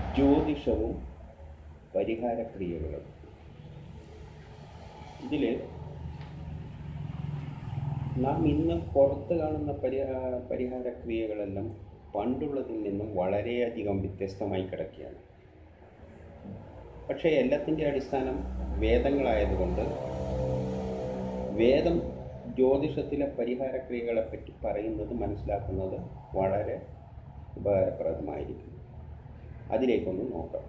ജ്യോതിഷവും പരിഹാരക്രിയകളും ഇതിൽ നാം ഇന്ന് പുറത്ത് കാണുന്ന പരിഹാ പരിഹാരക്രിയകളെല്ലാം പണ്ടുള്ളതിൽ നിന്നും വളരെയധികം വ്യത്യസ്തമായി കിടക്കുകയാണ് പക്ഷേ എല്ലാത്തിൻ്റെ അടിസ്ഥാനം വേദങ്ങളായതുകൊണ്ട് വേദം ജ്യോതിഷത്തിലെ പരിഹാരക്രിയകളെ പറ്റി പറയുന്നത് മനസ്സിലാക്കുന്നത് വളരെ ഉപകാരപ്രദമായിരിക്കും അതിലേക്കൊന്ന് നോക്കാം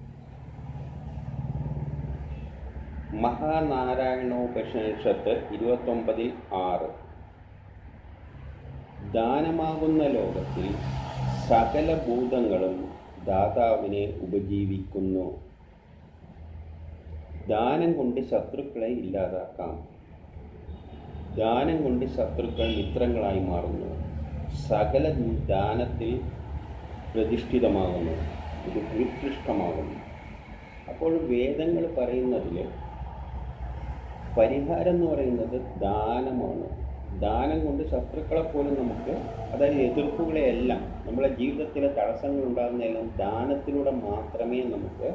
മഹാനാരായണോപനിഷത്ത് ഇരുപത്തൊമ്പതിൽ ആറ് ദാനമാകുന്ന ലോകത്തിൽ സകല ഭൂതങ്ങളും ദാതാവിനെ ഉപജീവിക്കുന്നു ദാനം കൊണ്ട് ശത്രുക്കളെ ഇല്ലാതാക്കാം ദാനം കൊണ്ട് ശത്രുക്കൾ മിത്രങ്ങളായി മാറുന്നു സകല ദാനത്തിൽ പ്രതിഷ്ഠിതമാകുന്നു ഇത് ഉത്കൃഷ്ടമാകുന്നു അപ്പോൾ വേദങ്ങൾ പറയുന്നതിൽ പരിഹാരം എന്ന് പറയുന്നത് ദാനമാണ് ദാനം കൊണ്ട് ശത്രുക്കളെ പോലും നമുക്ക് അതായത് എതിർപ്പുകളെ എല്ലാം നമ്മളെ ജീവിതത്തിലെ തടസ്സങ്ങൾ ഉണ്ടാകുന്നതെല്ലാം ദാനത്തിലൂടെ മാത്രമേ നമുക്ക്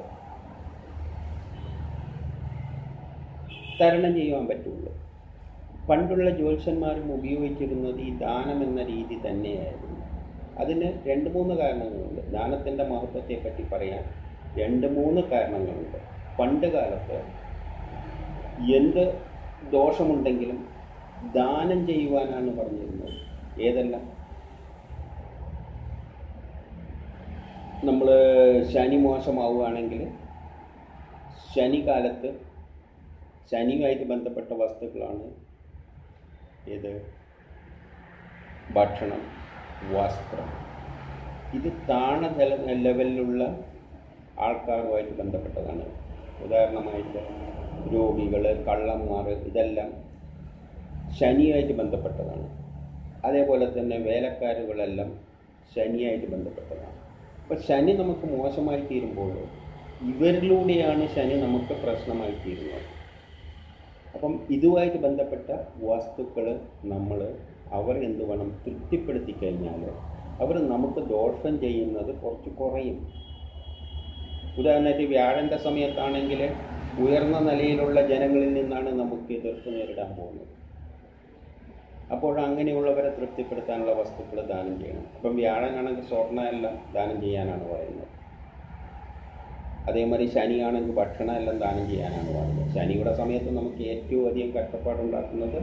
തരണം ചെയ്യുവാൻ പറ്റുള്ളൂ പണ്ടുള്ള ജ്യോത്സ്യന്മാരും ഉപയോഗിച്ചിരുന്നത് ഈ ദാനം എന്ന രീതി തന്നെയായിരുന്നു അതിന് രണ്ട് മൂന്ന് കാരണങ്ങളുണ്ട് ദാനത്തിൻ്റെ മഹത്വത്തെപ്പറ്റി പറയാൻ രണ്ട് മൂന്ന് കാരണങ്ങളുണ്ട് പണ്ട് കാലത്ത് എന്ത് ദോഷമുണ്ടെങ്കിലും ദാനം ചെയ്യുവാനാണ് പറഞ്ഞിരുന്നത് ഏതെല്ലാം നമ്മൾ ശനി മോശമാവുകയാണെങ്കിൽ ശനി കാലത്ത് ശനിയുമായിട്ട് ബന്ധപ്പെട്ട വസ്തുക്കളാണ് ഏത് ഭക്ഷണം വസ്ത്രം ഇത് താണ ലെവലിലുള്ള ആൾക്കാരുമായിട്ട് ബന്ധപ്പെട്ടതാണ് ഉദാഹരണമായിട്ട് രോഗികൾ കള്ളന്മാർ ഇതെല്ലാം ശനിയായിട്ട് ബന്ധപ്പെട്ടതാണ് അതേപോലെ തന്നെ വേലക്കാരുകളെല്ലാം ശനിയായിട്ട് ബന്ധപ്പെട്ടതാണ് അപ്പോൾ ശനി നമുക്ക് മോശമായി തീരുമ്പോൾ ഇവരിലൂടെയാണ് ശനി നമുക്ക് പ്രശ്നമായി തീരുന്നത് അപ്പം ഇതുമായിട്ട് ബന്ധപ്പെട്ട വസ്തുക്കൾ നമ്മൾ അവർ എന്ത് വേണം തൃപ്തിപ്പെടുത്തി കഴിഞ്ഞാൽ അവർ നമുക്ക് ദോഷം ചെയ്യുന്നത് കുറച്ച് കുറയും ഉദാഹരണമായിട്ട് വ്യാഴൻ്റെ സമയത്താണെങ്കിൽ ഉയർന്ന നിലയിലുള്ള ജനങ്ങളിൽ നിന്നാണ് നമുക്ക് എതിർപ്പ് നേരിടാൻ പോകുന്നത് അപ്പോൾ അങ്ങനെയുള്ളവരെ തൃപ്തിപ്പെടുത്താനുള്ള വസ്തുക്കൾ ദാനം ചെയ്യണം അപ്പം വ്യാഴനാണെങ്കിൽ സ്വർണ്ണ എല്ലാം ദാനം ചെയ്യാനാണ് പറയുന്നത് അതേമാതിരി ശനിയാണെങ്കിൽ ഭക്ഷണം എല്ലാം ദാനം ചെയ്യാനാണ് പറയുന്നത് ശനിയുടെ സമയത്ത് നമുക്ക് ഏറ്റവും അധികം കഷ്ടപ്പാടുണ്ടാക്കുന്നത്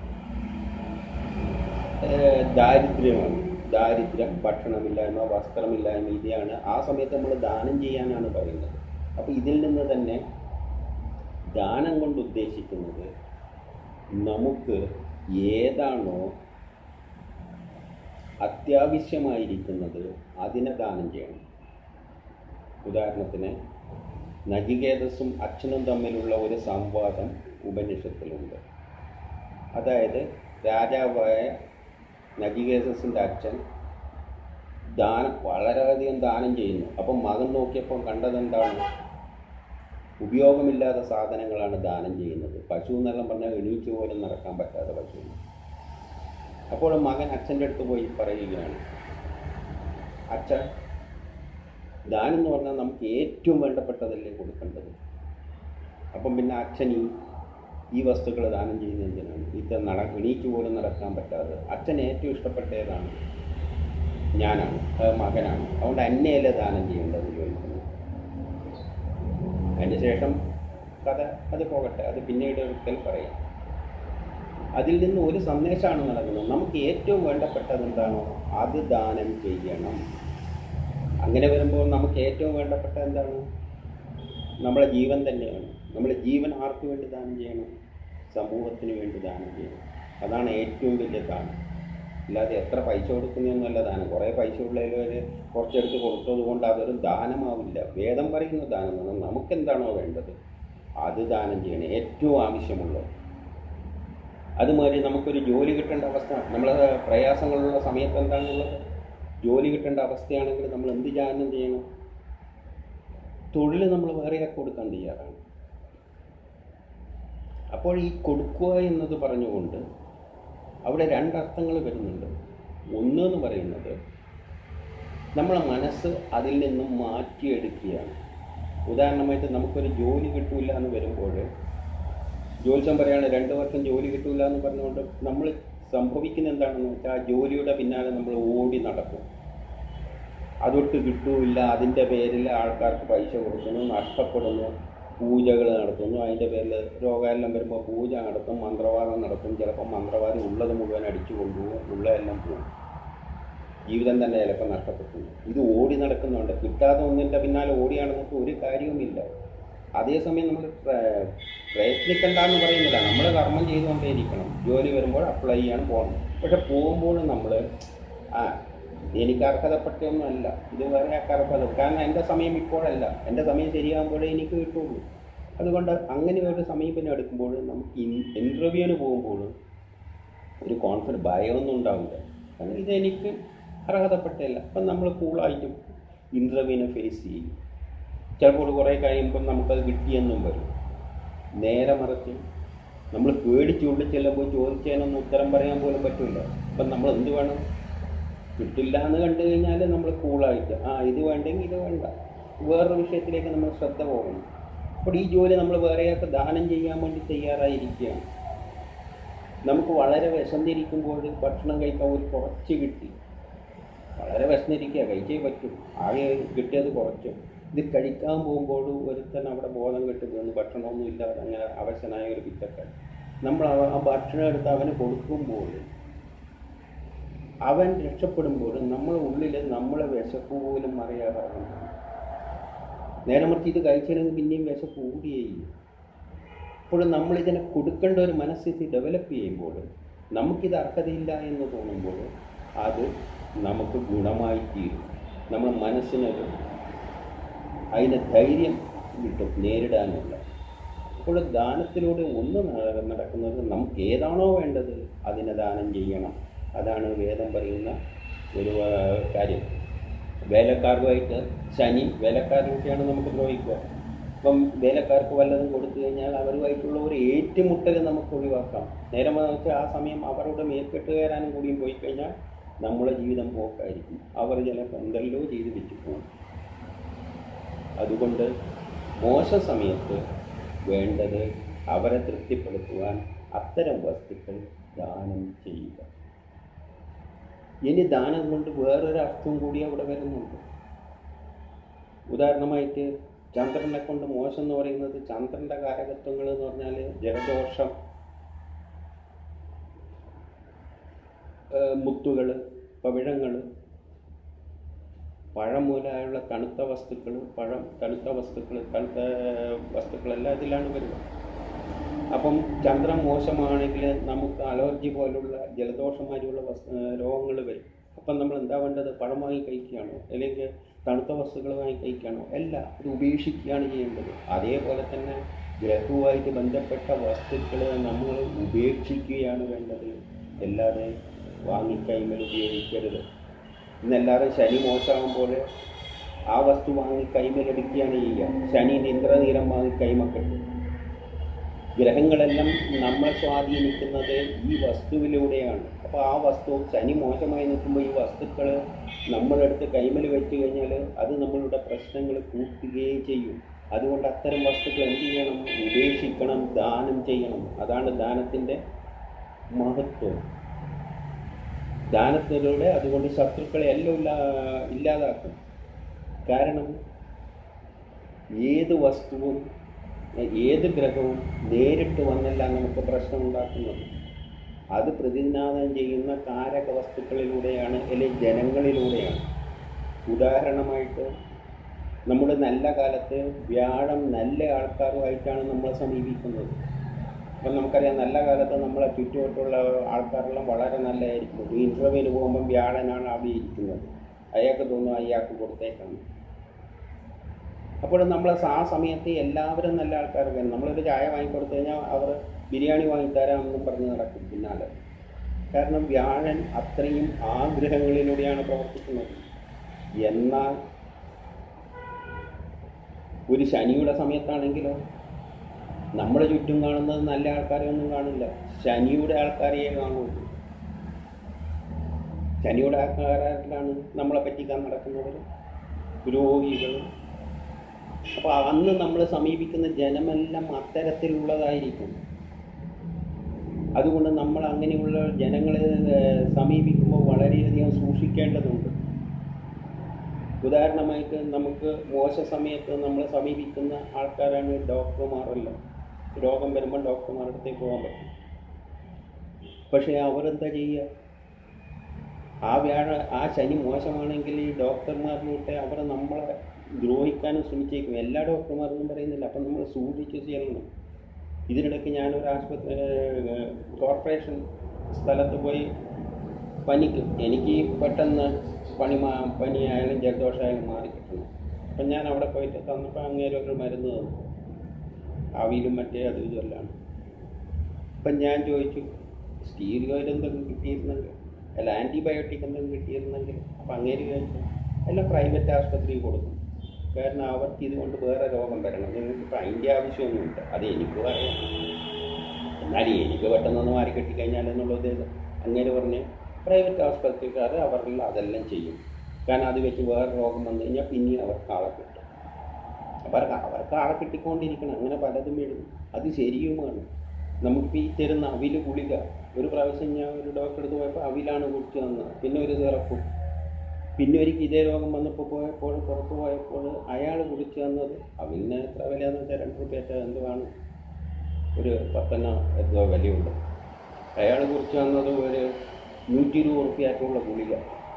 ദാരിദ്ര്യമാണ് ദാരിദ്ര്യം ഭക്ഷണമില്ലായ്മ വസ്ത്രമില്ലായ്മ ഇതാണ് ആ സമയത്ത് നമ്മൾ ദാനം ചെയ്യാനാണ് പറയുന്നത് അപ്പോൾ ഇതിൽ നിന്ന് തന്നെ ദാനം കൊണ്ട് ഉദ്ദേശിക്കുന്നത് നമുക്ക് ഏതാണോ അത്യാവശ്യമായിരിക്കുന്നത് അതിനെ ദാനം ചെയ്യണം ഉദാഹരണത്തിന് നചികേതസും അച്ഛനും തമ്മിലുള്ള ഒരു സംവാദം ഉപനിഷത്തിലുണ്ട് അതായത് രാജാവായ നചികേതസിൻ്റെ അച്ഛൻ ദാനം വളരെയധികം ദാനം ചെയ്യുന്നു അപ്പം മകൻ നോക്കിയപ്പോൾ കണ്ടതെന്താണ് ഉപയോഗമില്ലാത്ത സാധനങ്ങളാണ് ദാനം ചെയ്യുന്നത് പശു എന്നെല്ലാം പറഞ്ഞാൽ എണീറ്റ് പോലും നടക്കാൻ പറ്റാത്ത പശു അപ്പോൾ മകൻ അച്ഛൻ്റെ അടുത്ത് പോയി പറയുകയാണ് അച്ഛ ദാനം എന്ന് പറഞ്ഞാൽ നമുക്ക് ഏറ്റവും വേണ്ടപ്പെട്ടതല്ലേ കൊടുക്കേണ്ടത് അപ്പം പിന്നെ അച്ഛൻ ഈ ഈ വസ്തുക്കൾ ദാനം ചെയ്യുന്നത് എന്തിനാണ് ഇത് നട എണീറ്റ് പോലും നടക്കാൻ പറ്റാതെ അച്ഛൻ ഏറ്റവും ഇഷ്ടപ്പെട്ട ഏതാണ് ഞാനാണ് മകനാണ് അതുകൊണ്ട് എന്നെയല്ലേ ദാനം ചെയ്യേണ്ടത് ചോദിക്കുന്നു അതിന് ശേഷം കഥ അത് പോകട്ടെ അത് പിന്നീട് ഒരിക്കൽ പറയാം അതിൽ നിന്ന് ഒരു സന്ദേശമാണ് നൽകുന്നത് നമുക്ക് ഏറ്റവും വേണ്ടപ്പെട്ടത് എന്താണോ അത് ദാനം ചെയ്യണം അങ്ങനെ വരുമ്പോൾ നമുക്ക് ഏറ്റവും വേണ്ടപ്പെട്ട എന്താണ് നമ്മളെ ജീവൻ തന്നെയാണ് നമ്മുടെ ജീവൻ ആർക്ക് വേണ്ടി ദാനം ചെയ്യണം സമൂഹത്തിന് വേണ്ടി ദാനം ചെയ്യണം അതാണ് ഏറ്റവും വലിയ ദാനം അല്ലാതെ എത്ര പൈസ കൊടുക്കുന്നതൊന്നുമല്ല ദാനം കുറേ പൈസ ഉള്ളവർ കുറച്ചെടുത്ത് കൊടുത്തത് കൊണ്ട് അതൊരു ദാനമാവില്ല വേദം പറയുന്ന ദാനം എന്ന് നമുക്കെന്താണോ വേണ്ടത് അത് ദാനം ചെയ്യണം ഏറ്റവും ആവശ്യമുള്ളത് അതുമാതിരി നമുക്കൊരു ജോലി കിട്ടേണ്ട അവസ്ഥ നമ്മളെ പ്രയാസങ്ങളുള്ള സമയത്ത് എന്താണുള്ളത് ജോലി കിട്ടേണ്ട അവസ്ഥയാണെങ്കിൽ നമ്മൾ എന്ത് ദാനം ചെയ്യണം തൊഴിൽ നമ്മൾ വേറെ കൊടുക്കാൻ തയ്യാറാണ് അപ്പോൾ ഈ കൊടുക്കുക എന്നത് പറഞ്ഞുകൊണ്ട് അവിടെ രണ്ടർത്ഥങ്ങൾ വരുന്നുണ്ട് ഒന്ന് എന്ന് പറയുന്നത് നമ്മളെ മനസ്സ് അതിൽ നിന്നും മാറ്റിയെടുക്കുകയാണ് ഉദാഹരണമായിട്ട് നമുക്കൊരു ജോലി കിട്ടില്ല എന്ന് വരുമ്പോൾ ജോത്സ്യം പറയാണ് രണ്ട് വർഷം ജോലി കിട്ടില്ല എന്ന് പറഞ്ഞുകൊണ്ട് നമ്മൾ സംഭവിക്കുന്ന എന്താണെന്ന് വെച്ചാൽ ആ ജോലിയുടെ പിന്നാലെ നമ്മൾ ഓടി നടക്കും അതൊട്ട് കിട്ടൂല്ല അതിൻ്റെ പേരിൽ ആൾക്കാർക്ക് പൈസ കൊടുക്കുന്നു നഷ്ടപ്പെടുന്നു പൂജകൾ നടത്തുന്നു അതിൻ്റെ പേരിൽ രോഗമെല്ലാം വരുമ്പോൾ പൂജ നടത്തും മന്ത്രവാദം നടത്തും ചിലപ്പോൾ മന്ത്രവാദി ഉള്ളത് മുഴുവൻ അടിച്ചു കൊണ്ടുപോകും ഉള്ളതെല്ലാം പോകും ജീവിതം തന്നെ ചിലപ്പോൾ നഷ്ടപ്പെട്ടു ഇത് ഓടി നടക്കുന്നുണ്ട് കിട്ടാതെ ഒന്നിൻ്റെ പിന്നാലെ ഓടി നടന്നിട്ട് ഒരു കാര്യവുമില്ല അതേസമയം നമ്മൾ പ്രയത്നിക്കണ്ടെന്ന് പറയുന്നില്ല നമ്മൾ കർമ്മം ചെയ്തുകൊണ്ടേയിരിക്കണം ജോലി വരുമ്പോൾ അപ്ലൈ ചെയ്യാൻ പോകണം പക്ഷെ പോകുമ്പോൾ നമ്മൾ ആ എനിക്ക് അർഹതപ്പെട്ടൊന്നും അല്ല ഇത് വേറെ അർഹത കാരണം എൻ്റെ സമയം ഇപ്പോഴല്ല എൻ്റെ സമയം ശരിയാകുമ്പോഴേ എനിക്ക് കിട്ടുള്ളൂ അതുകൊണ്ട് അങ്ങനെ ഒരു സമീപനം എടുക്കുമ്പോൾ നമുക്ക് ഇൻ്റർവ്യൂവിന് പോകുമ്പോൾ ഒരു കോൺഫിഡൻസ് ഭയമൊന്നും ഉണ്ടാവില്ല കാരണം ഇതെനിക്ക് അർഹതപ്പെട്ടില്ല അപ്പം നമ്മൾ കൂളായിട്ടും ഇൻ്റർവ്യൂവിനെ ഫേസ് ചെയ്യും ചിലപ്പോൾ കുറേ കഴിയുമ്പം നമുക്കത് കിട്ടിയെന്നും വരും നേരെ മറിച്ച് നമ്മൾ പേടിച്ചുകൊണ്ട് ചെല്ലുമ്പോൾ ചോദിച്ചതിനൊന്നും ഉത്തരം പറയാൻ പോലും പറ്റില്ല അപ്പം നമ്മൾ എന്ത് വേണം കിട്ടില്ല എന്ന് കണ്ടു കഴിഞ്ഞാൽ നമ്മൾ കൂളായിട്ട് ആ ഇത് വേണ്ടെങ്കിൽ ഇത് വേണ്ട വേറൊരു വിഷയത്തിലേക്ക് നമ്മൾ ശ്രദ്ധ പോകണം അപ്പോൾ ഈ ജോലി നമ്മൾ വേറെയൊക്കെ ദാനം ചെയ്യാൻ വേണ്ടി തയ്യാറായിരിക്കുകയാണ് നമുക്ക് വളരെ വിശന്നിരിക്കുമ്പോൾ ഭക്ഷണം കഴിക്കാൻ ഒരു കുറച്ച് കിട്ടി വളരെ വിശന്നിരിക്കുക കഴിച്ചേ പറ്റും ആകെ കിട്ടിയത് കുറച്ച് ഇത് കഴിക്കാൻ പോകുമ്പോൾ ഒരുത്തൻ അവിടെ ബോധം കെട്ട് വീണ് ഭക്ഷണമൊന്നും ഇല്ലാതെ അങ്ങനെ അവശനായ ഒരു പിച്ചക്കാരൻ നമ്മൾ അവ- ആ ഭക്ഷണം എടുത്ത് അവന് കൊടുക്കുമ്പോൾ അവൻ രക്ഷപ്പെടുമ്പോൾ നമ്മളെ ഉള്ളിൽ നമ്മളെ വിശപ്പ് പോലും അറിയാതെ അവൻ നേരെ മറിച്ച് ഇത് കഴിച്ചില്ലെങ്കിൽ പിന്നെയും വിശപ്പ് കൂടുകയേ ചെയ്യും അപ്പോഴും നമ്മളിതിനെ കൊടുക്കേണ്ട ഒരു മനസ്ഥിതി ഡെവലപ്പ് ചെയ്യുമ്പോൾ നമുക്കിത് അർഹതയില്ല എന്ന് തോന്നുമ്പോൾ അത് നമുക്ക് ഗുണമായി തീരും നമ്മുടെ മനസ്സിനൊരു അതിന് ധൈര്യം കിട്ടും നേരിടാനുള്ള അപ്പോൾ ദാനത്തിലൂടെ ഒന്ന് ന- നടക്കുന്നത് നമുക്ക് ഏതാണോ വേണ്ടത് അതിനെ ദാനം ചെയ്യണം അതാണ് വേദം പറയുന്ന ഒരു ആ, കാര്യം വേലക്കാർക്കുമായിട്ട് ശനി വേലക്കാരിലൂടെയാണ് നമുക്ക് ദ്രോഹിക്കുക ഇപ്പം വേലക്കാർക്ക് വല്ലതും കൊടുത്തു കഴിഞ്ഞാൽ അവരുമായിട്ടുള്ള ഒരു ഏറ്റുമുട്ടൽ നമുക്ക് ഒഴിവാക്കാം നേരെ മറിച്ച് ആ സമയം അവരുടെ മേൽക്കെട്ട് കയറാനും കൂടിയും പോയി കഴിഞ്ഞാൽ നമ്മളെ ജീവിതം പോക്കായിരിക്കും അവർ ചിലപ്പോൾ എന്തെല്ലോ ചെയ്ത് വെച്ച് പോകും അതുകൊണ്ട് മോശ സമയത്ത് വേണ്ടത് അവരെ തൃപ്തിപ്പെടുത്തുവാൻ അത്തരം വസ്തുക്കൾ ദാനം ചെയ്യുക ഇനി ദാനം കൊണ്ട് വേറൊരു അർത്ഥം കൂടി അവിടെ വരുന്നുണ്ട് ഉദാഹരണമായിട്ട് ചന്ദ്രനെ കൊണ്ട് മോശം എന്ന് പറയുന്നത് ചന്ദ്രന്റെ കാരകത്വങ്ങൾ എന്ന് പറഞ്ഞാൽ ജലദോഷം മുത്തുകൾ പവിഴങ്ങൾ പഴം മൂലമുള്ള തണുത്ത വസ്തുക്കൾ പഴം തണുത്ത വസ്തുക്കൾ തണുത്ത വസ്തുക്കളെല്ലാം ഇതിലാണ് വരുന്നത് അപ്പം ചന്ദ്രൻ മോശമാണെങ്കിൽ നമുക്ക് അലർജി പോലുള്ള ജലദോഷം മാതിരിയുള്ള രോഗങ്ങൾ വരും അപ്പം നമ്മൾ എന്താ വേണ്ടത് പഴം വാങ്ങി കഴിക്കുകയാണോ അല്ലെങ്കിൽ തണുത്ത വസ്തുക്കൾ വാങ്ങി കഴിക്കുകയാണോ അല്ല അത് ഉപേക്ഷിക്കുകയാണ് ചെയ്യേണ്ടത് അതേപോലെ തന്നെ ഗ്രഹവുമായിട്ട് ബന്ധപ്പെട്ട വസ്തുക്കൾ നമ്മൾ ഉപേക്ഷിക്കുകയാണ് വേണ്ടത് അല്ലാതെ വാങ്ങിക്കൈമൽ ഉപയോഗിക്കരുത് ഇന്നെല്ലാവരും ശനി മോശമാകുമ്പോൾ ആ വസ്തു വാങ്ങി കൈമലെടുക്കുകയാണ് ചെയ്യുക ശനീൻ്റെ ഇന്ദ്രനീരം വാങ്ങി കൈമക്കെട്ട് ഗ്രഹങ്ങളെല്ലാം നമ്മളെ സ്വാധീനിക്കുന്നത് ഈ വസ്തുവിലൂടെയാണ് അപ്പോൾ ആ വസ്തു ശനി മോശമായി നിൽക്കുമ്പോൾ ഈ വസ്തുക്കൾ നമ്മളെടുത്ത് കൈമൽ വെച്ച് കഴിഞ്ഞാൽ അത് നമ്മളുടെ പ്രശ്നങ്ങൾ കൂട്ടുകയും ചെയ്യും അതുകൊണ്ട് അത്തരം വസ്തുക്കൾ എന്ത് ചെയ്യണം ഉപേക്ഷിക്കണം ദാനം ചെയ്യണം അതാണ് ദാനത്തിൻ്റെ മഹത്വം ദാനത്തിലൂടെ അതുകൊണ്ട് ശത്രുക്കളെ എല്ലാം ഇല്ലാ ഇല്ലാതാക്കും കാരണം ഏത് വസ്തുവും ഏത് ഗ്രഹവും നേരിട്ട് വന്നല്ല നമുക്ക് പ്രശ്നം ഉണ്ടാക്കുന്നത് അത് പ്രതിനിധാനം ചെയ്യുന്ന കാരക വസ്തുക്കളിലൂടെയാണ് അല്ലെങ്കിൽ ജനങ്ങളിലൂടെയാണ് ഉദാഹരണമായിട്ട് നമ്മുടെ നല്ല കാലത്ത് വ്യാഴം നല്ല ആൾക്കാരുമായിട്ടാണ് നമ്മളെ സമീപിക്കുന്നത് അപ്പം നമുക്കറിയാം നല്ല കാലത്ത് നമ്മളെ ചുറ്റുവട്ടുള്ള ആൾക്കാരെല്ലാം വളരെ നല്ലതായിരിക്കും ഒരു ഇൻ്റർവ്യൂവിന് പോകുമ്പം വ്യാഴനാണ് അവിടെ ഇരിക്കുന്നത് അയാൾക്ക് തോന്നും അയാൾക്ക് കൊടുത്തേക്കാണ് അപ്പോൾ നമ്മൾ ആ സമയത്ത് എല്ലാവരും നല്ല ആൾക്കാരൊക്കെ നമ്മളൊരു ചായ വാങ്ങിക്കൊടുത്തു കഴിഞ്ഞാൽ അവർ ബിരിയാണി വാങ്ങിത്തരാമെന്നും പറഞ്ഞ് നടക്കും പിന്നാലെ കാരണം വ്യാഴൻ അത്രയും ആഗ്രഹങ്ങളിലൂടെയാണ് പ്രവർത്തിക്കുന്നത് എന്നാൽ ഒരു ശനിയുടെ സമയത്താണെങ്കിലോ നമ്മുടെ ചുറ്റും കാണുന്നത് നല്ല ആൾക്കാരെ ഒന്നും കാണില്ല ശനിയുടെ ആൾക്കാരെയേ കാണുള്ളൂ ശനിയുടെ ആകാരത്തിലാണ് നമ്മളെ പറ്റിക്കാൻ നടക്കുന്നവർ രോഗികൾ അപ്പോൾ അന്ന് നമ്മൾ സമീപിക്കുന്ന ജനമെല്ലാം അത്തരത്തിലുള്ളതായിരിക്കും അതുകൊണ്ട് നമ്മൾ അങ്ങനെയുള്ള ജനങ്ങളെ ഏഹ്, സമീപിക്കുമ്പോൾ വളരെയധികം സൂക്ഷിക്കേണ്ടതുണ്ട് ഉദാഹരണമായിട്ട് നമുക്ക് മോശ സമയത്ത് നമ്മൾ സമീപിക്കുന്ന ആൾക്കാരാണ് ഡോക്ടർമാരെല്ലാം രോഗം വരുമ്പോൾ ഡോക്ടർമാരുടെ അടുത്തേക്ക് പോകാൻ പറ്റും പക്ഷേ അവരെന്താ ചെയ്യുക ആ വ്യാഴ ആ ശനി മോശമാണെങ്കിൽ ഈ ഡോക്ടർമാരിലൂടെ അവർ നമ്മളെ ദ്രോഹിക്കാനും ശ്രമിച്ചേക്കും എല്ലാ ഡോക്ടർമാരൊന്നും പറയുന്നില്ല അപ്പം നമ്മൾ സൂക്ഷിച്ച് ചെയ്യണം ഇതിനിടയ്ക്ക് ഞാനൊരു ആശുപത്രി ഏഹ്, കോർപ്പറേഷൻ സ്ഥലത്ത് പോയി പനിക്കും എനിക്ക് പെട്ടെന്ന് പണി മാ പനിയായാലും ജലദോഷമായാലും മാറി കിട്ടണം അപ്പം ഞാൻ അവിടെ പോയിട്ട് തന്നപ്പോൾ അങ്ങേരെ ഒരു മരുന്ന് തന്നു ആവിയിലും മറ്റേ അത് ഇതെല്ലാം അപ്പം ഞാൻ ചോദിച്ചു സ്റ്റീരിയോയിൽ എന്തെങ്കിലും കിട്ടിയിരുന്നെങ്കിൽ അല്ല ആൻറ്റിബയോട്ടിക് എന്തെങ്കിലും കിട്ടിയിരുന്നെങ്കിൽ അപ്പം അങ്ങേര് ചോദിച്ചു എല്ലാം പ്രൈവറ്റ് ആശുപത്രിയിൽ കൊടുക്കും കാരണം അവർക്ക് ഇതുകൊണ്ട് വേറെ രോഗം വരണം നിങ്ങൾക്ക് ഇപ്പം അതിൻ്റെ ആവശ്യമൊന്നുമില്ല അത് എനിക്ക് പറയാം എന്നാലും എനിക്ക് പെട്ടെന്നൊന്ന് മാറി കിട്ടിക്കഴിഞ്ഞാൽ എന്നുള്ള ഉദ്ദേശം അങ്ങേര് പറഞ്ഞ് പ്രൈവറ്റ് ആശുപത്രിക്കാർ അവരിൽ അതെല്ലാം ചെയ്യും കാരണം അത് വെച്ച് വേറെ രോഗം വന്നു കഴിഞ്ഞാൽ പിന്നെയും അവർക്ക് ആളെ കിട്ടും അവർക്ക് അവർക്ക് ആളെ കിട്ടിക്കൊണ്ടിരിക്കണം അങ്ങനെ പലതും എഴുതും അത് ശരിയുമാണ് നമുക്കിപ്പോൾ ഈ തരുന്ന അവില് ഗുളിക ഒരു പ്രാവശ്യം ഞാൻ ഒരു ഡോക്ടറെ അടുത്ത് പോയപ്പോൾ അവിലാണ് കുടിച്ചു തന്നത് പിന്നെ ഒരു സിറപ്പും പിന്നെ ഒരിക്കൽ ഇതേ രോഗം വന്നപ്പോൾ പോയപ്പോൾ പുറത്ത് പോയപ്പോൾ അയാൾ കുടിച്ചു തന്നത് അവിലിന് എത്ര വിലയാന്ന് വെച്ചാൽ രണ്ട് റുപ്യറ്റ എന്തുവാണ് ഒരു പത്തെണ്ണ എന്തോ വിലയുണ്ട് അയാൾ കുറിച്ച് തന്നത് ഒരു നൂറ്റി ഇരുപത് റുപ്യാറ്റുള്ള ഗുളിക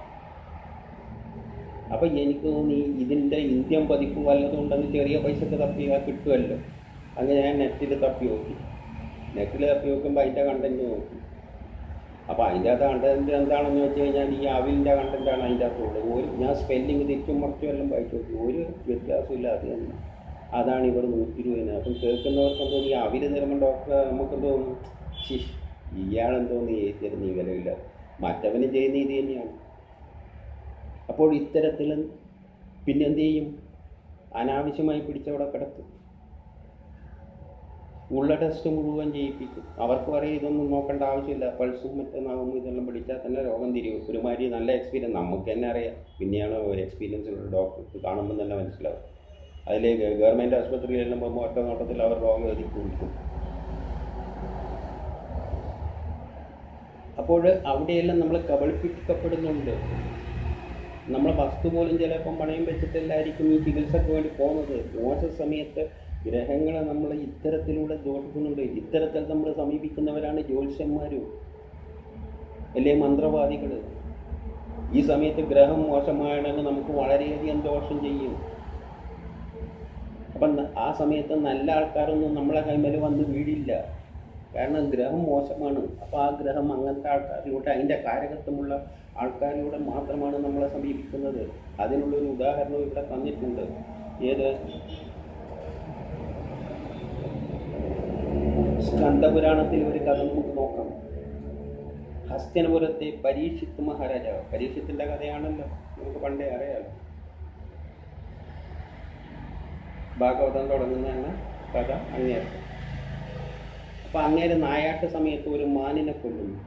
അപ്പം എനിക്ക് തോന്നി ഇതിൻ്റെ ഇന്ത്യൻ പതിപ്പ് വല്ലതും ഉണ്ടെന്ന് ചെറിയ പൈസക്ക് തപ്പിയാൽ കിട്ടുമല്ലോ അങ്ങനെ ഞാൻ നെറ്റിൽ തപ്പി നോക്കി നെറ്റിൽ തപ്പി നോക്കുമ്പോൾ അതിൻ്റെ കണ്ടൻറ്റ് നോക്കി അപ്പോൾ അതിൻ്റെ അകത്ത് കണ്ടൻറ്റ് എന്താണെന്ന് വെച്ച് കഴിഞ്ഞാൽ ഈ അവിലിൻ്റെ കണ്ടൻറ്റാണ് അതിൻ്റെ അകത്തുള്ളത് ഒരു ഞാൻ സ്പെല്ലിങ് തിരിച്ചും മറിച്ചും എല്ലാം വായിച്ചു നോക്കി ഒരു വ്യത്യാസമില്ല അത് തന്നെ അതാണ് ഇവർ നൂറ്റി ഇരുപതിന് അപ്പം കേൾക്കുന്നവർക്ക് എന്തോ ഈ അവിൽ തരുമ്പോൾ ഡോക്ടർ നമുക്ക് തോന്നും ശിഷ് ഇയാളെന്തോന്ന് തരുന്ന ഈ വിലയില്ല മറ്റവന് ചെയ്യുന്ന ഇത് തന്നെയാണ് അപ്പോൾ ഇത്തരത്തിൽ പിന്നെ എന്ത് ചെയ്യും അനാവശ്യമായി പിടിച്ചവിടെ കിടത്തും ഉള്ള ടെസ്റ്റ് മുഴുവൻ ചെയ്യിപ്പിക്കും അവർക്ക് പറയും ഇതൊന്നും നോക്കേണ്ട ആവശ്യമില്ല പൾസും മറ്റന്നാവും ഇതെല്ലാം പിടിച്ചാൽ തന്നെ രോഗം തിരിയും ഒരുമാതിരി നല്ല എക്സ്പീരിയൻസ് നമുക്ക് തന്നെ അറിയാം പിന്നെയാണ് ഒരു എക്സ്പീരിയൻസ് ഉള്ള ഡോക്ടർക്ക് കാണുമ്പോൾ തന്നെ മനസ്സിലാവും അതിൽ ഗവൺമെൻറ് ആശുപത്രിയിലെല്ലാം പോകുമ്പോൾ ഒറ്റ നോട്ടത്തിൽ അവർ രോഗം എഴുതി കൊടുക്കും അപ്പോൾ അവിടെയെല്ലാം നമ്മൾ കബളിപ്പിക്കപ്പെടുന്നുണ്ട് നമ്മളെ വസ്തു പോലും ചിലപ്പം പണയം വെച്ചിട്ടല്ലായിരിക്കും ഈ ചികിത്സക്ക് വേണ്ടി പോകുന്നത് മോശ സമയത്ത് ഗ്രഹങ്ങളെ നമ്മൾ ഇത്തരത്തിലൂടെ ദോഷിക്കുന്നുണ്ട് ഇത്തരത്തിൽ നമ്മൾ സമീപിക്കുന്നവരാണ് ജ്യോത്സ്യന്മാരും അല്ലേ മന്ത്രവാദികൾ ഈ സമയത്ത് ഗ്രഹം മോശമാണെങ്കിൽ നമുക്ക് വളരെയധികം ദോഷം ചെയ്യും അപ്പം ന- ആ സമയത്ത് നല്ല ആൾക്കാരൊന്നും നമ്മളെ കൈമേൽ വന്ന് വീഴില്ല കാരണം ഗ്രഹം മോശമാണ് അപ്പോൾ ആ ഗ്രഹം അങ്ങനത്തെ ആൾക്കാരിലൂടെ അതിൻ്റെ കാരകത്വമുള്ള ആൾക്കാരിലൂടെ മാത്രമാണ് നമ്മളെ സമീപിക്കുന്നത് അതിനുള്ളൊരു ഉദാഹരണം ഇവിടെ തന്നിട്ടുണ്ട് ഏത് സ്കന്ദപുരാണത്തിൽ ഒരു കഥ നമുക്ക് നോക്കാം ഹസ്തനപുരത്തെ പരീക്ഷിത്ത് മഹാരാജാവ് പരീക്ഷത്തിൻ്റെ കഥയാണല്ലോ നമുക്ക് പണ്ടേ അറിയാലോ ഭാഗവതം തുടങ്ങുന്നതാണ് കഥ അങ്ങേര് അപ്പം അങ്ങേര് നായാട്ട് സമയത്ത് ഒരു മാനിനെ കൊല്ലുന്നു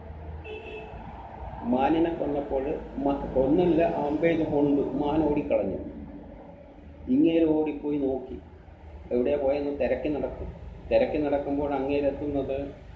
മാനിനെ കൊന്നപ്പോൾ മ- കൊന്നില്ല അമ്പേത് കൊണ്ടു മാൻ ഓടിക്കളഞ്ഞു ഇങ്ങേര് ഓടിപ്പോയി നോക്കി എവിടെയാ പോയെന്ന് തിരക്കി നടക്കും തിരക്കി നടക്കുമ്പോൾ അങ്ങേരെത്തുന്നത്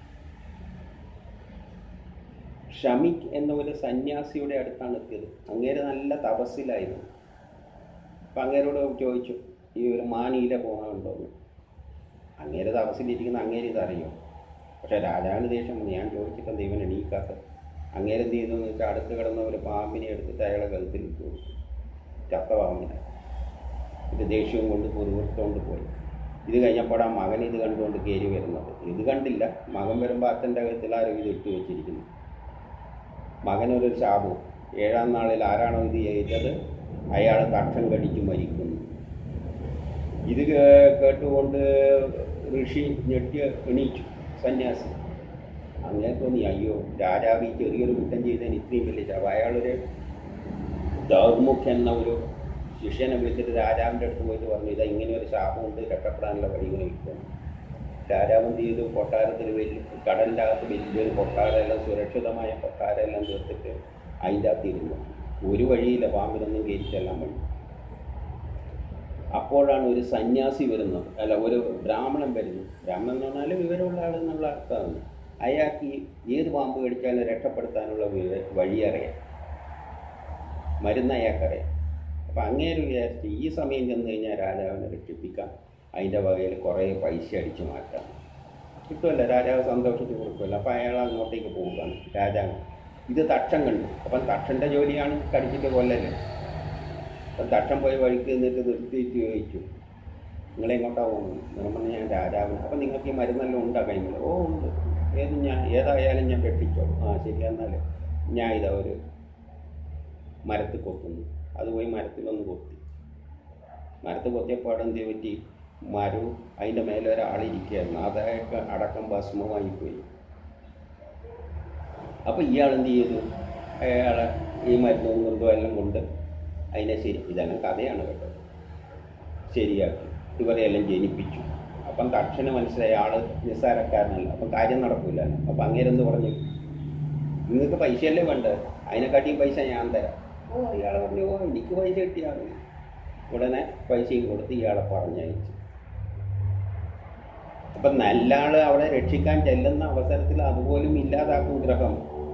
ഷമിക് എന്ന ഒരു സന്യാസിയുടെ അടുത്താണ് എത്തിയത് അങ്ങേര് നല്ല തപസ്സിലായിരുന്നു അപ്പം അങ്ങേരോട് ചോദിച്ചു ഈ ഒരു മാനീല പോകാനുണ്ടോ എന്ന് അങ്ങേര് തപസ്സിലിരിക്കുന്ന അങ്ങേര് ഇതറിയോ പക്ഷേ രാജാവിന് ദേഷ്യം വന്നു ഞാൻ ചോദിച്ചിട്ട് ദൈവം എണീക്കാത്തത് അങ്ങേര് എന്ത് ചെയ്തു എന്ന് വെച്ചാൽ അടുത്ത് കിടന്ന ഒരു പാമ്പിനെ എടുത്തിട്ട് അയാളെ കഴുത്തിൽ ഇട്ട് കൊടുത്തു ചത്ത പാമ്പിനെ ഇത് ദേഷ്യവും കൊണ്ട് പുറത്തോണ്ട് പോയി ഇത് കഴിഞ്ഞപ്പോൾ ആ മകൻ ഇത് കണ്ടുകൊണ്ട് കയറി വരുന്നത് ഇത് കണ്ടില്ല മകൻ വരുമ്പോൾ അച്ഛൻ്റെ കഴുത്തിൽ ആരോ ഇത് ഇട്ട് വെച്ചിരിക്കുന്നു മകനൊരു ശാപവും ഏഴാം നാളിൽ ആരാണോ ഇത് ചെയ്തത് അയാൾ തക്ഷം കടിച്ച് മരിക്കുന്നു ഇത് കേ- കേട്ടുകൊണ്ട് ഋഷി ഞെട്ടി എണീച്ചു സന്യാസി അങ്ങനെ തോന്നി അയ്യോ രാജാവ് ഈ ചെറിയൊരു കുറ്റം ചെയ്തതിന് ഇത്രയും വലിയ ശാപം അയാളൊരു ദൗർമുഖ്യ എന്ന ഒരു ശിഷ്യനെ വിളിച്ചിട്ട് രാജാവിൻ്റെ അടുത്ത് പോയിട്ട് പറഞ്ഞു ഇതാ ഇങ്ങനെ ഒരു ശാപമുണ്ട് രക്ഷപ്പെടാനുള്ള വഴികൾ ഇരിക്കുന്നു രാജാവ് എന്ത് ചെയ്തു കൊട്ടാരത്തിൽ വലിയ കടലിൻ്റെ അകത്ത് വലിയൊരു കൊട്ടാരമെല്ലാം സുരക്ഷിതമായ കൊട്ടാരമെല്ലാം തീർത്തിട്ട് അതിൻ്റെ അകത്തിരുന്നു ഒരു വഴിയില്ല പാമ്പിനൊന്നും കയറ്റിച്ചെല്ലാൻ വഴി അപ്പോഴാണ് ഒരു സന്യാസി വരുന്നത് അല്ല ഒരു ബ്രാഹ്മണൻ വരുന്നത് ബ്രാഹ്മണൻ എന്ന് പറഞ്ഞാൽ വിവരമുള്ള ആൾ എന്നുള്ള അർത്ഥമാണ് അയാൾക്ക് ഈ ഏത് പാമ്പ് കടിച്ചാലും രക്ഷപ്പെടുത്താനുള്ള വിവ- വഴി അറിയാം മരുന്ന് അയാൾക്കറിയാം അപ്പം അങ്ങേര് വിചാരിച്ച് ഈ സമയം ചെന്ന് കഴിഞ്ഞാൽ രാജാവിനെ രക്ഷിപ്പിക്കാം അതിൻ്റെ വകയിൽ കുറേ പൈസ അടിച്ചു മാറ്റാം കിട്ടുമല്ല രാജാവ് സന്തോഷിച്ച് കൊടുക്കുമല്ലോ അപ്പം അയാൾ അങ്ങോട്ടേക്ക് പോവുകയാണ് രാജാവ് ഇത് തക്ഷൻ കണ്ടു അപ്പം തക്ഷൻ്റെ ജോലിയാണ് കടിച്ചിട്ട് കൊല്ലല് അപ്പം തക്ഷൻ പോയി വഴിക്ക് നിന്നിട്ട് നിർത്തിയിട്ട് ചോദിച്ചു നിങ്ങളെങ്ങോട്ടാ പോകുന്നത് ഞാൻ പറഞ്ഞു ഞാൻ രാജാവിന് അപ്പം നിങ്ങൾക്ക് ഈ മരുന്നെല്ലാം ഉണ്ടാ കൈമിൽ ഓ ഉണ്ട് ഏത് ഞാൻ ഏതായാലും ഞാൻ വെട്ടിച്ചോ ആ ശരി എന്നാൽ ഞാൻ ഇതാ ഒരു മരത്തിൽ കൊത്തുന്നു അത് പോയി മരത്തിലൊന്ന് കൊത്തി മരത്തിൽ കൊത്തിയപ്പോൾ അവിടെ എന്ത് പറ്റി മരവും അതിൻ്റെ മേലെ ഒരാളിരിക്കുകയായിരുന്നു അതൊക്കെ അടക്കം ഭസ്മമായി പോയി അപ്പോൾ ഇയാൾ എന്ത് ചെയ്തു അയാളെ ഈ മരുന്നും കുന്തോ എല്ലാം കൊണ്ട് അതിനെ ശരി ഇതെല്ലാം കഥയാണ് കേട്ടോ ശരിയാക്കി ഇവരെയെല്ലാം ജനിപ്പിച്ചു അപ്പം തക്ഷന് മനസ്സിലായി ആള് നിസ്സാരക്കാരനല്ല അപ്പം കാര്യം നടക്കില്ല അപ്പം അങ്ങേരെന്ത് പറഞ്ഞു നിങ്ങൾക്ക് പൈസയല്ലേ വേണ്ടത് അതിനെക്കാട്ടിയും പൈസ ഞാൻ തരാം ഓ ഇയാൾ പറഞ്ഞു ഓ എനിക്ക് പൈസ കിട്ടിയാൽ മതി ഉടനെ പൈസയും കൊടുത്ത് ഇയാളെ പറഞ്ഞയച്ചു അപ്പം നല്ല ആള് അവിടെ രക്ഷിക്കാൻ ചെല്ലുന്ന അവസരത്തിൽ അതുപോലും ഇല്ലാതാക്കും ഗ്രഹം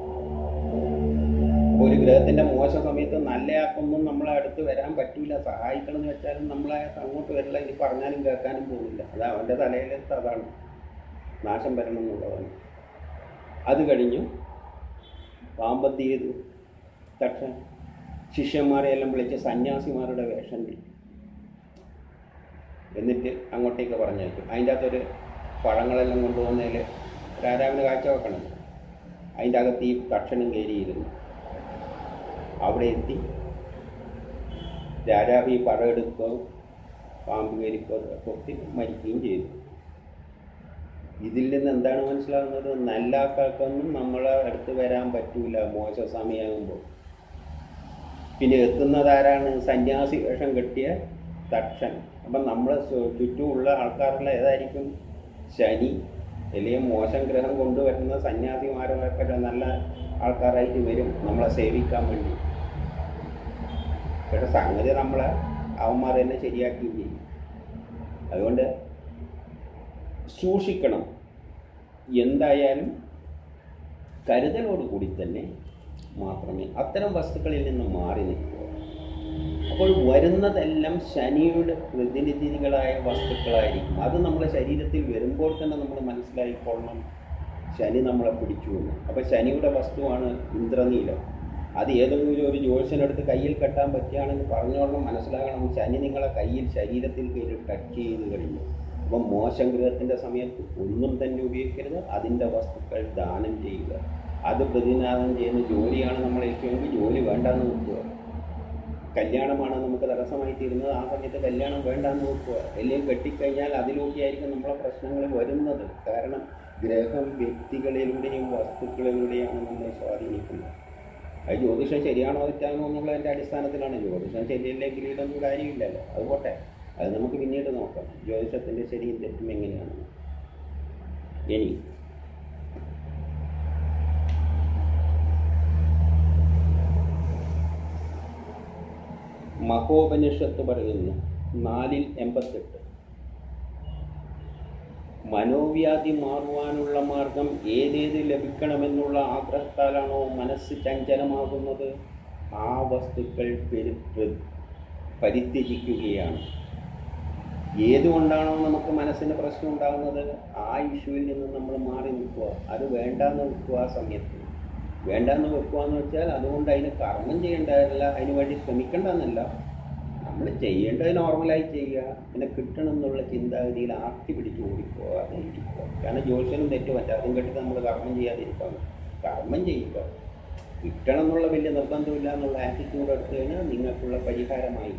അപ്പൊ ഒരു ഗ്രഹത്തിന്റെ മോശ സമയത്ത് നല്ലയാക്കൊന്നും നമ്മളെ അടുത്ത് വരാൻ പറ്റൂല സഹായിക്കണം എന്ന് വെച്ചാലും നമ്മളെ അങ്ങോട്ട് വരില്ല ഇനി പറഞ്ഞാലും കേൾക്കാനും പോകുന്നില്ല അത് അവൻ്റെ തലയിലെത്ത് അതാണ് നാശം വരണം എന്നുള്ളതാണ് അത് കഴിഞ്ഞു പാമ്പന്തി ചെയ്തു തക്ഷൻ ശിഷ്യന്മാരെ എല്ലാം വിളിച്ച് സന്യാസിമാരുടെ വേഷം കിട്ടി എന്നിട്ട് അങ്ങോട്ടേക്ക് പറഞ്ഞയക്കും അതിൻ്റെ അകത്തൊരു പഴങ്ങളെല്ലാം കൊണ്ടുവന്നതിൽ രാജാവിന് കാഴ്ച വെക്കണം അതിൻ്റെ അകത്ത് ഈ തക്ഷനും കയറിയിരുന്നു അവിടെ എത്തി രാജാവ് ഈ പഴം എടുക്കുകയും പാമ്പ് കയറിക്കോ കൊത്തി മരിക്കുകയും ചെയ്തു ഇതിൽ നിന്ന് എന്താണ് മനസ്സിലാകുന്നത് നല്ല ആൾക്കാർക്കൊന്നും നമ്മളെ അടുത്ത് വരാൻ പറ്റൂല മോശ സമയമാകുമ്പോൾ പിന്നെ എത്തുന്നത് ആരാണ് സന്യാസി വേഷം കെട്ടിയ തക്ഷൻ അപ്പം നമ്മളെ സു- ചുറ്റുമുള്ള ആൾക്കാരെല്ലാം ഏതായിരിക്കും ശനി അല്ലെങ്കിൽ മോശം ഗ്രഹം കൊണ്ടുവരുന്ന സന്യാസിമാരൊക്കെ നല്ല ആൾക്കാരായിട്ട് വരും നമ്മളെ സേവിക്കാൻ വേണ്ടി പക്ഷെ സംഗതി നമ്മളെ അവന്മാർ തന്നെ ശരിയാക്കുകയും ചെയ്യും അതുകൊണ്ട് സൂക്ഷിക്കണം എന്തായാലും കരുതലോടുകൂടി തന്നെ മാത്രമേ അത്തരം വസ്തുക്കളിൽ നിന്ന് മാറി നിൽക്കുക അപ്പോൾ വരുന്നതെല്ലാം ശനിയുടെ പ്രതിനിധികളായ വസ്തുക്കളായിരിക്കും അത് നമ്മുടെ ശരീരത്തിൽ വരുമ്പോൾ തന്നെ നമ്മൾ മനസ്സിലായിക്കൊള്ളണം ശനി നമ്മളെ പിടിച്ചു എന്ന് അപ്പോൾ ശനിയുടെ വസ്തുവാണ് ഇന്ദ്രനീലം അത് ഏതെങ്കിലും ഒരു ജ്യോത്സ്യനെടുത്ത് കയ്യിൽ കെട്ടാൻ പറ്റുകയാണെങ്കിൽ പറഞ്ഞോളണം മനസ്സിലാകണം ശനി നിങ്ങളെ കയ്യിൽ ശരീരത്തിൽ കയറി ടച്ച് ചെയ്ത് കഴിഞ്ഞു അപ്പം മോശം ഗ്രഹത്തിൻ്റെ സമയത്ത് ഒന്നും തന്നെ ഉപയോഗിക്കരുത് അതിൻ്റെ വസ്തുക്കൾ ദാനം ചെയ്യുക അത് പ്രതിനിധാനം ചെയ്യുന്ന ജോലിയാണ് നമ്മൾ ഏൽക്കുമെങ്കിൽ ജോലി വേണ്ടാന്ന് നോക്കുക കല്യാണമാണ് നമുക്ക് തടസ്സമായി തീരുന്നത് ആ സമയത്ത് കല്യാണം വേണ്ടാന്ന് നോക്കുക അല്ലെങ്കിൽ കെട്ടിക്കഴിഞ്ഞാൽ അതിലൂടെയായിരിക്കും നമ്മളെ പ്രശ്നങ്ങൾ വരുന്നത് കാരണം ഗ്രഹം വ്യക്തികളിലൂടെയും വസ്തുക്കളിലൂടെയാണ് നമ്മളെ സ്വാധീനിക്കുന്നത് അത് ജ്യോതിഷം ശരിയാണോ തെറ്റാണോ എന്നുള്ളതിൻ്റെ അടിസ്ഥാനത്തിലാണ് ജ്യോതിഷം ശരിയല്ലെങ്കിൽ ഇതൊന്നും കാര്യമില്ലല്ലോ അത് പോട്ടെ അത് നമുക്ക് പിന്നീട് നോക്കാം ജ്യോതിഷത്തിൻ്റെ ശരിയും തെറ്റും എങ്ങനെയാണ് ഇനി മഹോപനിഷത്ത് പറയുന്നു നാലിൽ എൺപത്തെട്ട് മനോവ്യാധി മാറുവാനുള്ള മാർഗം ഏതേത് ലഭിക്കണമെന്നുള്ള ആഗ്രഹത്താലാണോ മനസ്സ് ചഞ്ചലമാകുന്നത് ആ വസ്തുക്കൾ പെരു പ്ര- പരിത്യജിക്കുകയാണ് ഏതുകൊണ്ടാണോ നമുക്ക് മനസ്സിന് പ്രശ്നം ഉണ്ടാകുന്നത് ആ ഇഷ്യൂവിൽ നിന്ന് നമ്മൾ മാറി നിൽക്കുക അത് വേണ്ടാന്ന് വെക്കുക ആ സമയത്ത് വേണ്ടാന്ന് വെക്കുക എന്ന് വെച്ചാൽ അതുകൊണ്ട് അതിന് കർമ്മം ചെയ്യേണ്ടതല്ല അതിന് വേണ്ടി ശ്രമിക്കേണ്ടെന്നല്ല നമ്മൾ ചെയ്യേണ്ടത് നോർമലായി ചെയ്യുക പിന്നെ കിട്ടണം എന്നുള്ള ചിന്താഗതിയിൽ ആർത്തി പിടിച്ച് ഓടിപ്പോകാതെ ഇരിക്കുക കാരണം ജ്യോത്സ്യനും തെറ്റ് പറ്റും അതും കെട്ടിട്ട് നമ്മൾ കർമ്മം ചെയ്യാതിരിക്കണം കർമ്മം ചെയ്യുക കിട്ടണം എന്നുള്ള വലിയ നിർബന്ധമില്ല എന്നുള്ള ആറ്റിറ്റ്യൂഡ് എടുത്തു കഴിഞ്ഞാൽ നിങ്ങൾക്കുള്ള പരിഹാരമായി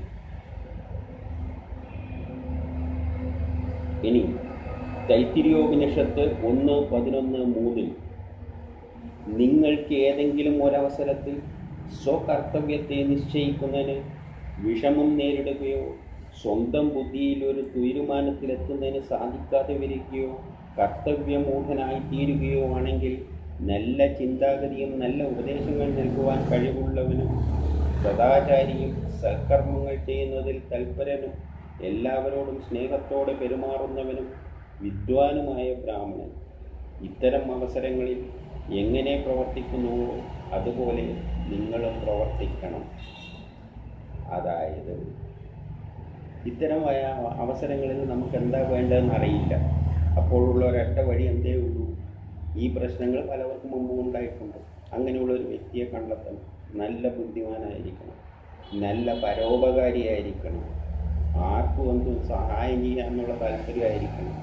ഇനി തൈത്തിരിയോപനിഷത്ത് ഒന്ന് പതിനൊന്ന് മൂന്നിൽ നിങ്ങൾക്ക് ഏതെങ്കിലും ഒരവസരത്തിൽ സ്വകർത്തവ്യത്തെ നിശ്ചയിക്കുന്നതിന് വിഷമം നേരിടുകയോ സ്വന്തം ബുദ്ധിയിൽ ഒരു തീരുമാനത്തിലെത്തുന്നതിന് സാധിക്കാതെ വരികയോ കർത്തവ്യമൂഢനായി തീരുകയോ ആണെങ്കിൽ നല്ല ചിന്താഗതിയും നല്ല ഉപദേശങ്ങൾ നൽകുവാൻ കഴിവുള്ളവനും സദാചാരിയും സൽക്കർമ്മങ്ങൾ ചെയ്യുന്നതിൽ തൽപരനും എല്ലാവരോടും സ്നേഹത്തോടെ പെരുമാറുന്നവനും വിദ്വാനുമായ ബ്രാഹ്മണൻ ഇത്തരം അവസരങ്ങളിൽ എങ്ങനെ പ്രവർത്തിക്കുന്നുവോ അതുപോലെ നിങ്ങളും പ്രവർത്തിക്കണം അതായത് ഇത്തരം വയ- അവസരങ്ങളിൽ നമുക്ക് എന്താ വേണ്ടതെന്ന് അറിയില്ല അപ്പോഴുള്ള ഒരൊറ്റ വഴി എന്തേ ഉള്ളൂ ഈ പ്രശ്നങ്ങൾ പലവർക്കും മുമ്പ് ഉണ്ടായിട്ടുണ്ട് അങ്ങനെയുള്ള ഒരു വ്യക്തിയെ കണ്ടെത്തണം നല്ല ബുദ്ധിമാനായിരിക്കണം നല്ല പരോപകാരിയായിരിക്കണം ആർക്കും എന്തും സഹായം ചെയ്യാനുള്ള താല്പര്യമായിരിക്കണം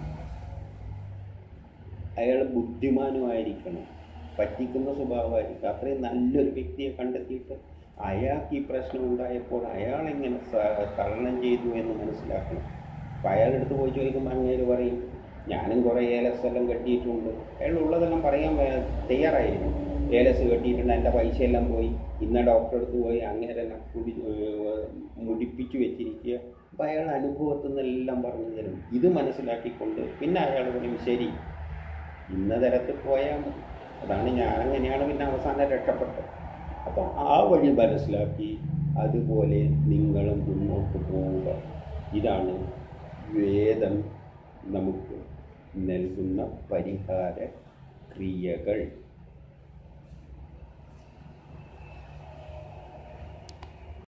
അയാൾ ബുദ്ധിമാനുമായിരിക്കണം പറ്റിക്കുന്ന സ്വഭാവമായിരിക്കും അത്രയും നല്ലൊരു വ്യക്തിയെ കണ്ടെത്തിയിട്ട് അയാൾക്ക് ഈ പ്രശ്നം ഉണ്ടായപ്പോൾ അയാൾ എങ്ങനെ സ- തരണം ചെയ്തു എന്ന് മനസ്സിലാക്കണം അപ്പം അയാളെടുത്ത് പോയി ചോദിക്കുമ്പോൾ അങ്ങേര് പറയും ഞാനും കുറേ ഏലസ് എല്ലാം കെട്ടിയിട്ടുണ്ട് അയാൾ ഉള്ളതെല്ലാം പറയാൻ വേ- തയ്യാറായിരുന്നു ഏലസ് കെട്ടിയിട്ടുണ്ട് എൻ്റെ പൈസയെല്ലാം പോയി ഇന്ന ഡോക്ടറെ അടുത്ത് പോയി അങ്ങേരെല്ലാം കുടി ഏർ മുടിപ്പിച്ച് വെച്ചിരിക്കുക അപ്പം അയാൾ അനുഭവത്തിൽ നിന്നെല്ലാം പറഞ്ഞു തരും ഇത് മനസ്സിലാക്കിക്കൊണ്ട് പിന്നെ അയാൾ പറയും ശരി ഇന്ന തരത്തിൽ പോയാൽ മതി അതാണ് ഞാനങ്ങനെയാണ് പിന്നെ അവസാനം രക്ഷപ്പെട്ടത് അപ്പം ആ വഴി മനസ്സിലാക്കി അതുപോലെ നിങ്ങളും മുന്നോട്ട് പോവുക ഇതാണ് വേദം നമുക്ക് നൽകുന്ന പരിഹാര ക്രിയകൾ